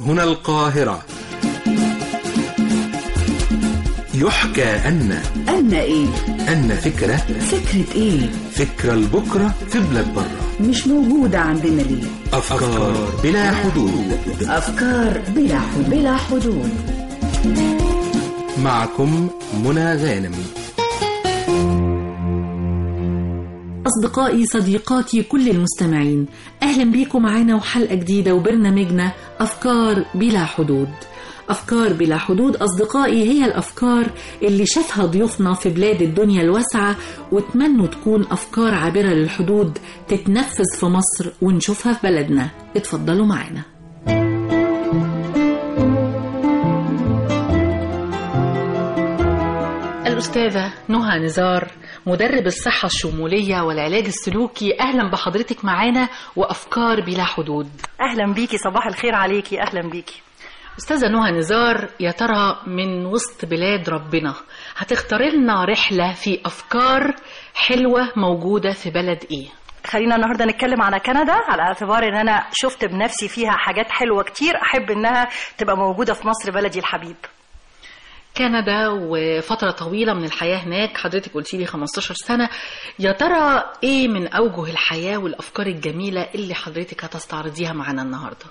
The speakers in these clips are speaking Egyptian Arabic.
هنا القاهرة يحكى أن أن إيه؟ أن فكرة فكرة إيه؟ فكرة لبكرة في بلاد برة مش موجودة عندنا ليه؟ أفكار بلا حدود أفكار بلا حدود بلا حدود معكم منى غانم أصدقائي صديقاتي كل المستمعين أهلا بيكم معانا وحلقة جديدة وبرنامجنا أفكار بلا حدود أفكار بلا حدود أصدقائي هي الأفكار اللي شافها ضيوفنا في بلاد الدنيا الواسعة واتمنوا تكون أفكار عابرة للحدود تتنفذ في مصر ونشوفها في بلدنا اتفضلوا معانا الأستاذة نهى نزار مدرب الصحة الشمولية والعلاج السلوكي أهلا بحضرتك معانا وأفكار بلا حدود اهلا بيكي صباح الخير عليكي اهلا بيكي أستاذة نهى نزار يا ترى من وسط بلاد ربنا هتختاري لنا رحلة في أفكار حلوة موجودة في بلد إيه؟ خلينا النهارده نتكلم على كندا على اعتبار ان انا شفت بنفسي فيها حاجات حلوه كتير احب انها تبقى موجوده في مصر بلدي الحبيب كندا وفترة طويلة من الحياة هناك حضرتك قلتي لي 15 سنة يا ترى ايه من اوجه الحياة والافكار الجميلة اللي حضرتك هتستعرضيها معانا النهاردة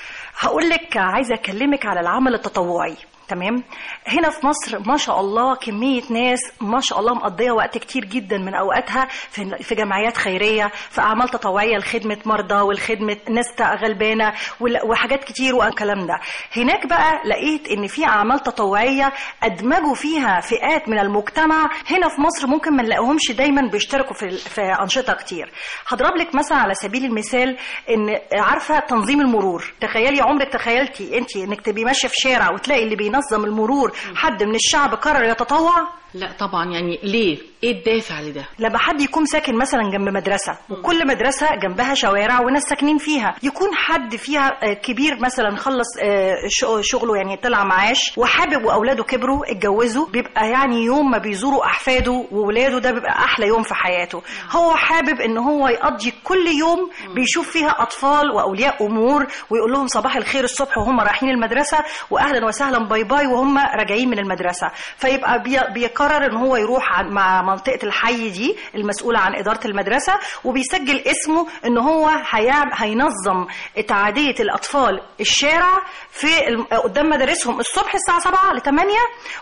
هقول لك عايزه اكلمك على العمل التطوعي تمام هنا في مصر ما شاء الله كمية ناس ما شاء الله مقضية وقت كتير جدا من أوقاتها في في جمعيات خيرية في أعمال تطوعية لخدمة مرضى والخدمة ناس غلبانة وال- وحاجات كتير والكلام ده هناك بقى لقيت إن في أعمال تطوعية أدمجوا فيها فئات من المجتمع هنا في مصر ممكن ما نلاقيهمش دايما بيشتركوا في في أنشطة كتير هضرب لك مثلا على سبيل المثال إن عارفة تنظيم المرور تخيلي عمرك تخيلتي أنت إنك تبقي ماشية في شارع وتلاقي اللي بينظم المرور حد من الشعب قرر يتطوع لا طبعا يعني ليه ايه الدافع لده لما حد يكون ساكن مثلا جنب مدرسة وكل مدرسة جنبها شوارع وناس ساكنين فيها يكون حد فيها آه، كبير مثلا خلص آه، ش- شغله يعني طلع معاش وحابب وأولاده كبروا اتجوزوا بيبقى يعني يوم ما بيزوروا أحفاده وولاده ده بيبقى أحلى يوم في حياته هو حابب إن هو يقضي كل يوم بيشوف فيها أطفال وأولياء أمور ويقول لهم صباح الخير الصبح وهم رايحين المدرسة وأهلا وسهلا باي باي وهم راجعين من المدرسة فيبقى بي- بيقرر إن هو يروح عن- مع منطقة الحي دي المسؤولة عن إدارة المدرسة وبيسجل اسمه إن هو هيعم- هينظم تعادية الأطفال الشارع في الم- قدام مدارسهم الصبح الساعة 7 ل 8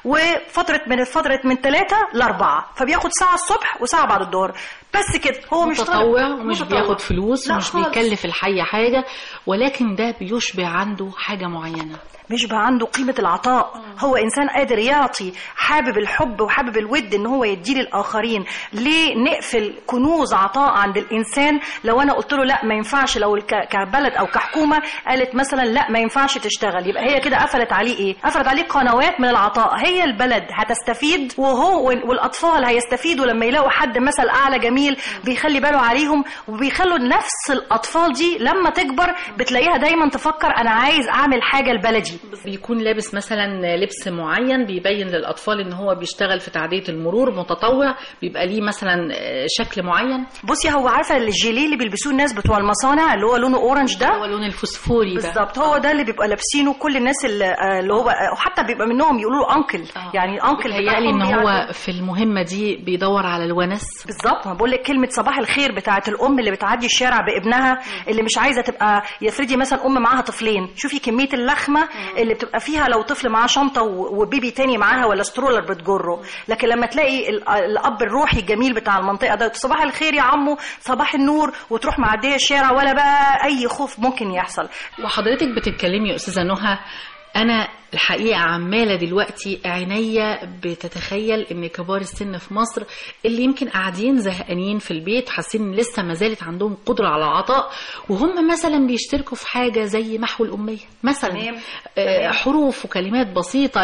وفترة من فترة من 3 ل 4 فبياخد ساعة الصبح وساعة بعد الظهر بس كده هو مش طالب- متطوع ومش متطوع. بياخد فلوس لا ومش خالص. بيكلف الحي حاجة ولكن ده بيشبع عنده حاجة معينة مش بقى عنده قيمة العطاء هو إنسان قادر يعطي حابب الحب وحابب الود إن هو يديه للآخرين ليه نقفل كنوز عطاء عند الإنسان لو أنا قلت له لا ما ينفعش لو الك- كبلد أو كحكومة قالت مثلا لا ما ينفعش تشتغل يبقى هي كده قفلت عليه إيه قفلت عليه قنوات من العطاء هي البلد هتستفيد وهو والأطفال هيستفيدوا لما يلاقوا حد مثل أعلى جميل بيخلي باله عليهم وبيخلوا نفس الأطفال دي لما تكبر بتلاقيها دايما تفكر أنا عايز أعمل حاجة لبلدي بيكون لابس مثلا لبس معين بيبين للأطفال إن هو بيشتغل في تعدية المرور متطوع بيبقى ليه مثلا شكل معين بصي هو عارفه الجيليه اللي بيلبسوه الناس بتوع المصانع اللي هو لونه اورنج ده هو اللون الفوسفوري ده بالظبط هو ده اللي بيبقى لابسينه كل الناس اللي, آه، اللي هو وحتى بيبقى منهم يقولوا له انكل آه. يعني انكل بيتهيألي إن بتاعهم هو يعني- في المهمة دي بيدور على الونس بالظبط ما بقول لك كلمه صباح الخير بتاعت الام اللي بتعدي الشارع بابنها اللي مش عايزه تبقى يفرضي مثلا ام معاها طفلين شوفي كميه اللخمه اللي بتبقى فيها لو طفل معاه شنطه و- وبيبي تاني معاها ولا سترولر بتجره لكن لما تلاقي ال- الاب الروحي الجميل بتاع المنطقه ده صباح الخير يا عمو صباح النور وتروح معديه الشارع ولا بقى اي خوف ممكن يحصل وحضرتك بتتكلمي يا أستاذة نهى أنا الحقيقة عمالة دلوقتي عينيا بتتخيل إن كبار السن في مصر اللي يمكن قاعدين زهقانين في البيت حاسين إن لسه ما زالت عندهم قدرة على العطاء وهم مثلا بيشتركوا في حاجة زي محو الأمية مثلا تمام. آه، تمام. حروف وكلمات بسيطة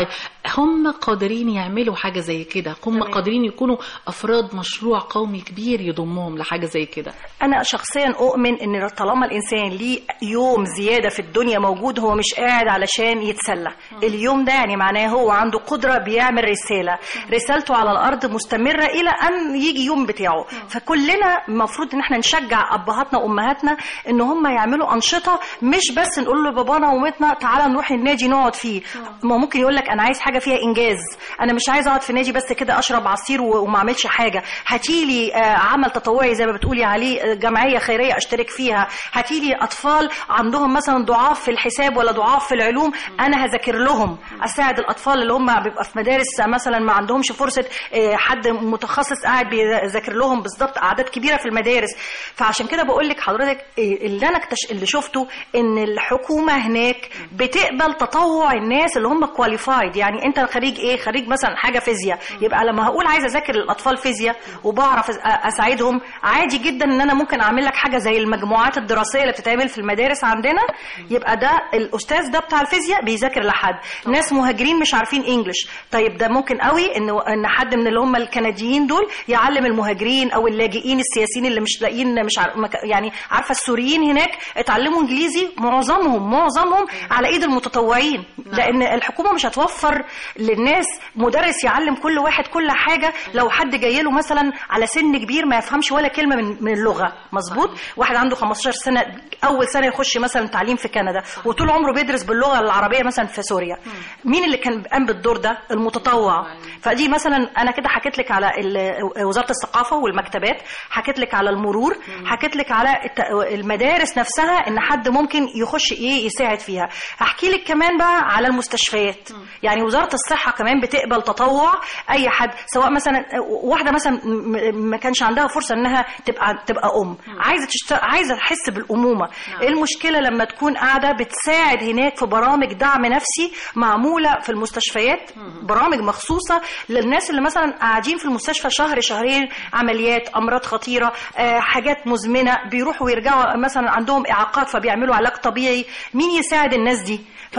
هم قادرين يعملوا حاجة زي كده هم قادرين يكونوا أفراد مشروع قومي كبير يضمهم لحاجة زي كده انا شخصيا اؤمن ان طالما الانسان ليه يوم زياده في الدنيا موجود هو مش قاعد علشان يتسلى اليوم ده يعني معناه هو عنده قدره بيعمل رساله رسالته على الارض مستمره الى ان يجي يوم بتاعه فكلنا المفروض ان احنا نشجع ابهاتنا وامهاتنا ان هم يعملوا انشطه مش بس نقول لبابانا ومامتنا تعالى نروح النادي نقعد فيه ما ممكن يقول لك انا عايز حاجه فيها انجاز انا مش عايز اقعد في نادي بس كده اشرب عصير و- وما اعملش حاجه هاتيلي آه، عمل تطوعي زي ما بتقولي عليه آه، جمعيه خيريه اشترك فيها هاتيلي اطفال عندهم مثلا ضعاف في الحساب ولا ضعاف في العلوم انا هذاكر لهم اساعد الاطفال اللي هم بيبقى في مدارس مثلا ما عندهمش فرصه آه، حد متخصص قاعد بيذاكر لهم بالظبط اعداد كبيره في المدارس فعشان كده بقول لك حضرتك آه، اللي انا اكتش... اللي شفته ان الحكومه هناك بتقبل تطوع الناس اللي هم كواليفايد يعني انت خريج ايه خريج مثلا حاجه فيزياء يبقى لما هقول عايزه اذاكر للاطفال فيزياء وبعرف أس- اساعدهم عادي جدا ان انا ممكن اعمل لك حاجه زي المجموعات الدراسيه اللي بتتعمل في المدارس عندنا يبقى ده الاستاذ ده بتاع الفيزياء بيذاكر لحد ناس مهاجرين مش عارفين انجلش طيب ده ممكن قوي ان ان حد من اللي هم الكنديين دول يعلم المهاجرين او اللاجئين السياسيين اللي مش لاقيين مش عارف مك- يعني عارفه السوريين هناك اتعلموا انجليزي معظمهم معظمهم على ايد المتطوعين لان الحكومه مش هتوفر للناس مدرس يعلم كل واحد كل حاجه لو حد جاي له مثلا على سن كبير ما يفهمش ولا كلمه من من اللغه مظبوط واحد عنده 15 سنه اول سنه يخش مثلا تعليم في كندا وطول عمره بيدرس باللغه العربيه مثلا في سوريا مين اللي كان قام بالدور ده المتطوع فدي مثلا انا كده حكيت لك على ال- وزاره الثقافه والمكتبات حكيت لك على المرور حكيت لك على الت- المدارس نفسها ان حد ممكن يخش ايه يساعد فيها هحكي لك كمان بقى على المستشفيات يعني وزاره الصحه كمان بتقبل تطوع اي حد سواء مثلا واحده مثلا م- ما كانش عندها فرصه انها تبقى تبقى ام عايزه تشت... عايزه تحس بالامومه ايه المشكله لما تكون قاعده بتساعد هناك في برامج دعم نفسي معموله في المستشفيات برامج مخصوصه للناس اللي مثلا قاعدين في المستشفى شهر شهرين عمليات امراض خطيره آه، حاجات مزمنه بيروحوا ويرجعوا مثلا عندهم اعاقات فبيعملوا علاج طبيعي مين يساعد الناس دي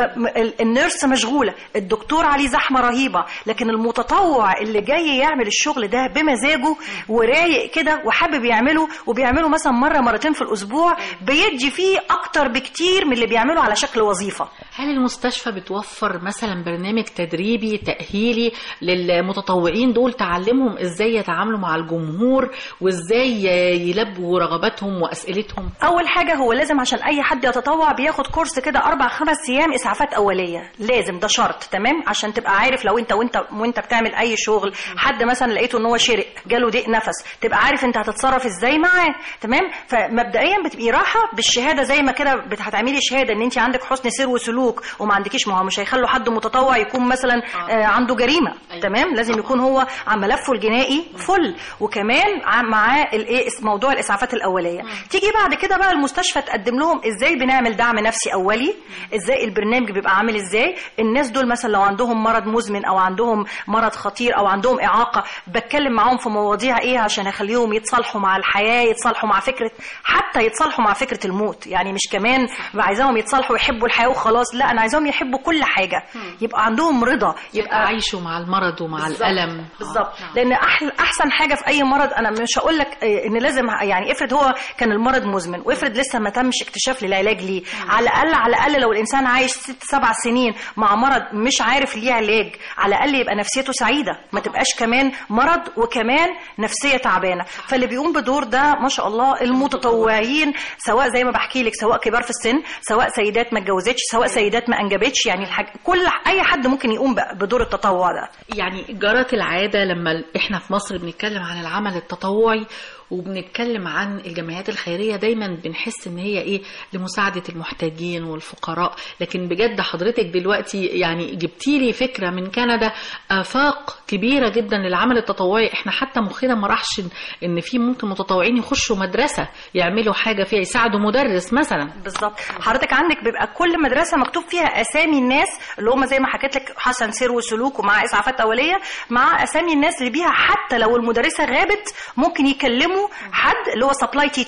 فالنيرس مشغوله الدكتور عليه زحمه رهيبه لكن المتطوع اللي جاي يعمل الشغل ده بمزاجه ورايق كده وحابب يعمله وبيعمله مثلا مره مرتين في الاسبوع بيدي فيه اكتر بكتير من اللي بيعمله على شكل وظيفه هل المستشفى بتوفر مثلا برنامج تدريبي تأهيلي للمتطوعين دول تعلمهم ازاي يتعاملوا مع الجمهور وازاي يلبوا رغباتهم واسئلتهم اول حاجه هو لازم عشان اي حد يتطوع بياخد كورس كده اربع خمس ايام اسعافات اوليه لازم ده شرط تمام عشان تبقى عارف لو انت وانت وانت بتعمل اي شغل حد مثلا لقيته ان هو شرق جاله ضيق نفس تبقى عارف انت هتتصرف ازاي معاه تمام فمبدئيا بتبقي راحه بالشهاده زي ما كده بت- هتعملي شهاده ان انت عندك حسن سير وسلوك وما عندكيش ما هو مش هيخلوا حد متطوع يكون مثلا آه عنده جريمه تمام لازم يكون هو عن ملفه الجنائي فل وكمان عن- معاه الايه اس- موضوع الاسعافات الاوليه تيجي بعد كده بقى المستشفى تقدم لهم ازاي بنعمل دعم نفسي اولي ازاي البرنامج بيبقى عامل ازاي الناس دول مثلا لو عندهم مرض مزمن او عندهم مرض خطير او عندهم اعاقه بتكلم معاهم في مواضيع ايه عشان اخليهم يتصالحوا مع الحياه يتصالحوا مع فكره حتى يتصالحوا مع فكره الموت يعني مش كمان عايزاهم يتصالحوا ويحبوا الحياه وخلاص لا انا عايزاهم يحبوا كل حاجه يبقى عندهم رضا يبقى عايشوا مع المرض ومع بالظبط. الألم بالظبط آه. لان أحل احسن حاجه في اي مرض انا مش هقول لك آه، ان لازم يعني افرض هو كان المرض مزمن وافرض لسه ما تمش اكتشاف للعلاج ليه على الاقل على الاقل لو الانسان عايش ست سبع سنين مع مرض مش عارف ليه علاج على الاقل يبقى نفسيته سعيده ما تبقاش كمان مرض وكمان نفسيه تعبانه فاللي بيقوم بدور ده ما شاء الله المتطوعين سواء زي ما بحكي لك سواء كبار في السن سواء سيدات ما اتجوزتش سواء سيدات ما انجبتش يعني الحاج... كل اي حد ممكن يقوم ب- بدور التطوع ده يعني جرت العادة لما احنا في مصر بنتكلم عن العمل التطوعي وبنتكلم عن الجمعيات الخيرية دايما بنحس ان هي ايه لمساعدة المحتاجين والفقراء لكن بجد حضرتك دلوقتي يعني جبتي لي فكرة من كندا آفاق كبيرة جدا للعمل التطوعي احنا حتى مخنا ما راحش إن- ان في ممكن متطوعين يخشوا مدرسة يعملوا حاجة فيها يساعدوا مدرس مثلا بالظبط حضرتك عندك بيبقى كل مدرسه مكتوب فيها اسامي الناس اللي هم زي ما حكيت لك حسن سير وسلوك ومع اسعافات اوليه مع اسامي الناس اللي بيها حتى لو المدرسه غابت ممكن يكلموا حد اللي هو سبلاي تيتشر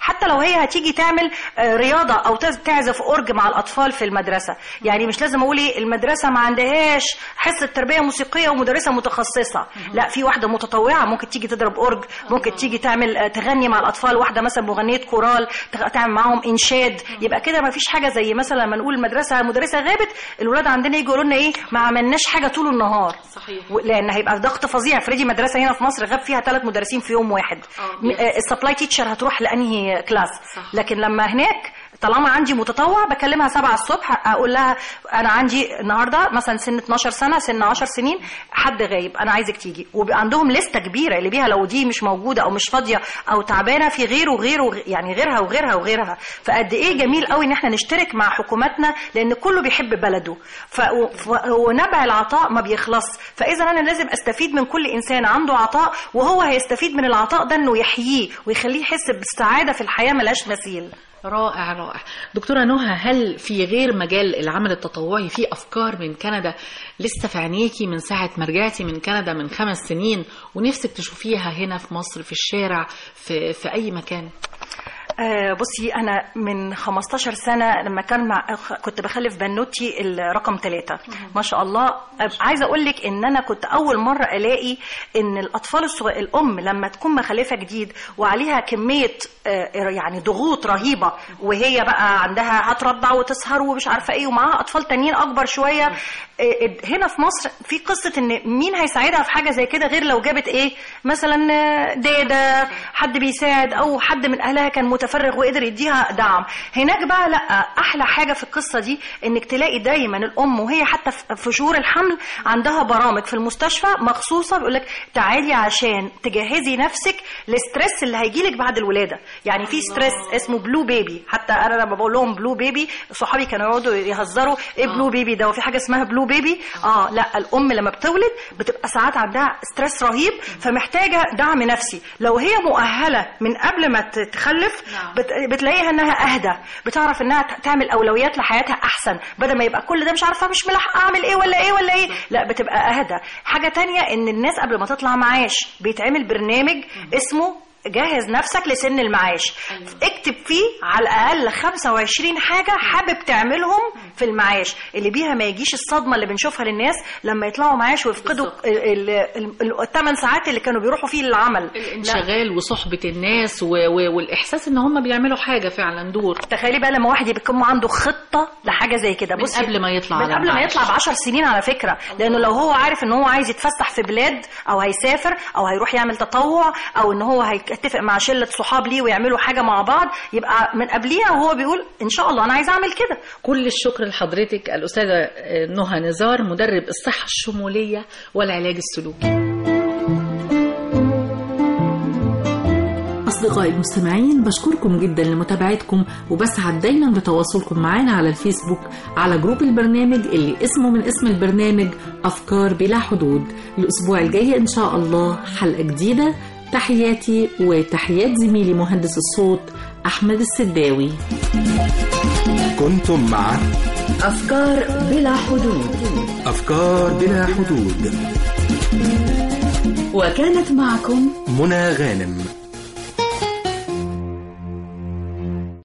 حتى لو هي هتيجي تعمل آه، رياضه او تز- تعزف اورج مع الاطفال في المدرسه يعني مش لازم اقول ايه المدرسه ما عندهاش حصه تربيه موسيقيه ومدرسه متخصصه لا في واحده متطوعه ممكن تيجي تضرب اورج ممكن تيجي تعمل آه، تغني مع الاطفال واحده مثلا مغنيه كورال تغ- تعمل معاهم انشاد يبقى كده ما فيش حاجه زي مثلا لما نقول المدرسه مدرسه غابت الولاد عندنا يجوا يقولوا لنا ايه ما عملناش حاجه طول النهار صحيح. و- لان هيبقى ضغط فظيع افرضي مدرسه هنا في مصر غاب فيها ثلاث مدرسين في يوم واحد م- آه، السبلاي تيتشر هتروح لانهي كلاس صح. لكن لما هناك طالما عندي متطوع بكلمها سبعة الصبح اقول لها انا عندي النهارده مثلا سن 12 سنه سن 10 سنين حد غايب انا عايزك تيجي وبيبقى عندهم لسته كبيره اللي بيها لو دي مش موجوده او مش فاضيه او تعبانه في غيره وغيره وغ- يعني غيرها وغيرها وغيرها فقد ايه جميل قوي ان احنا نشترك مع حكوماتنا لان كله بيحب بلده ف... ف- ونبع العطاء ما بيخلص فاذا انا لازم استفيد من كل انسان عنده عطاء وهو هيستفيد من العطاء ده انه يحييه ويخليه يحس بالسعاده في الحياه ملهاش مثيل رائع رائع دكتورة نهى هل في غير مجال العمل التطوعي في أفكار من كندا لسه في عينيكي من ساعة ما رجعتي من كندا من خمس سنين ونفسك تشوفيها هنا في مصر في الشارع في, في أي مكان آه، بصي انا من 15 سنه لما كان مع كنت بخلف بنوتي الرقم ثلاثة ما شاء الله آه، عايزه اقول لك ان انا كنت اول مره الاقي ان الاطفال الصغير الام لما تكون مخلفه جديد وعليها كميه آه، يعني ضغوط رهيبه وهي بقى عندها هترضع وتسهر ومش عارفه ايه ومعاها اطفال تانيين اكبر شويه آه، هنا في مصر في قصه ان مين هيساعدها في حاجه زي كده غير لو جابت ايه مثلا آه، داده حد بيساعد او حد من اهلها كان متفرغ وقدر يديها دعم هناك بقى لا احلى حاجه في القصه دي انك تلاقي دايما الام وهي حتى في- في شهور الحمل عندها برامج في المستشفى مخصوصه بيقول لك تعالي عشان تجهزي نفسك للستريس اللي هيجيلك بعد الولاده يعني في ستريس اسمه بلو بيبي حتى انا لما بقول لهم بلو بيبي صحابي كانوا يقعدوا يهزروا ايه بلو بيبي ده وفي حاجه اسمها بلو بيبي اه لا الام لما بتولد بتبقى ساعات عندها ستريس رهيب فمحتاجه دعم نفسي لو هي مؤهله من قبل ما ت- تخلف بت- بتلاقيها انها اهدى بتعرف انها ت- تعمل اولويات لحياتها احسن بدل ما يبقى كل ده مش عارفه مش ملاحقه اعمل ايه ولا ايه ولا ايه لا بتبقى اهدى حاجه تانية ان الناس قبل ما تطلع معاش بيتعمل برنامج اسمه جهز نفسك لسن المعاش اكتب فيه على الاقل 25 حاجه حابب تعملهم في المعاش اللي بيها ما يجيش الصدمه اللي بنشوفها للناس لما يطلعوا معاش ويفقدوا الثمان ساعات اللي كانوا بيروحوا فيه للعمل لا، الانشغال وصحبة الناس و... و... والإحساس إن هم بيعملوا حاجة فعلا دور تخيلي بقى لما واحد يكون عنده خطه لحاجه زي كده من بصي قبل ما يطلع من على قبل ما المعاش. يطلع ب 10 سنين على فكره لانه لو هو عارف ان هو عايز يتفسح في بلاد او هيسافر او هيروح يعمل تطوع او ان هو هيتفق مع شله صحاب ليه ويعملوا حاجه مع بعض يبقى من قبليها وهو بيقول ان شاء الله انا عايز اعمل كده كل الشكر لحضرتك الأستاذة نهى نزار مدرب الصحة الشمولية والعلاج السلوكي أصدقائي المستمعين بشكركم جدا لمتابعتكم وبسعد دايما بتواصلكم معنا على الفيسبوك على جروب البرنامج اللي اسمه من اسم البرنامج أفكار بلا حدود الأسبوع الجاي إن شاء الله حلقة جديدة تحياتي وتحيات زميلي مهندس الصوت أحمد السداوي كنتم مع أفكار بلا حدود أفكار بلا حدود وكانت معكم منى غانم